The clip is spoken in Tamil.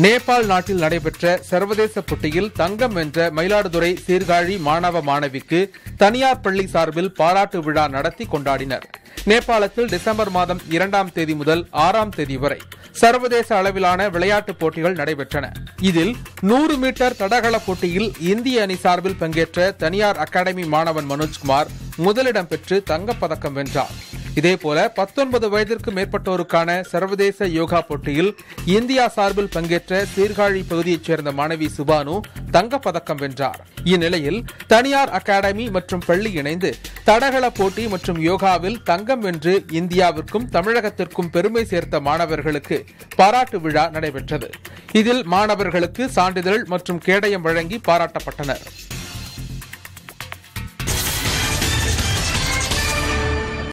நேபாள் நாட்டில் நடைபெற்ற சர்வதேச போட்டியில் தங்கம் வென்ற மயிலாடுதுறை சீர்காழி மாணவ மாணவிக்கு தனியார் பள்ளி சார்பில் பாராட்டு விழா நடத்தி கொண்டாடினர் நேபாளத்தில் டிசம்பர் மாதம் இரண்டாம் தேதி முதல் ஆறாம் தேதி வரை சர்வதேச அளவிலான விளையாட்டுப் போட்டிகள் நடைபெற்றன இதில் நூறு மீட்டர் தடகள போட்டியில் இந்திய அணி சார்பில் பங்கேற்ற தனியார் அகாடமி மாணவன் மனோஜ்குமார் முதலிடம் பெற்று தங்கப்பதக்கம் வென்றார் இதேபோல பத்தொன்பது வயதிற்கு மேற்பட்டோருக்கான சர்வதேச யோகா போட்டியில் இந்தியா சார்பில் பங்கேற்ற சீர்காழி பகுதியைச் சேர்ந்த மாணவி சுபானு தங்கப்பதக்கம் வென்றார் இந்நிலையில் தனியார் அகாடமி மற்றும் பள்ளி இணைந்து தடகள போட்டி மற்றும் யோகாவில் தங்கம் வென்று இந்தியாவிற்கும் தமிழகத்திற்கும் பெருமை சேர்த்த மாணவர்களுக்கு பாராட்டு விழா நடைபெற்றது இதில் மாணவர்களுக்கு சான்றிதழ் மற்றும் கேடயம் வழங்கி பாராட்டப்பட்டனர்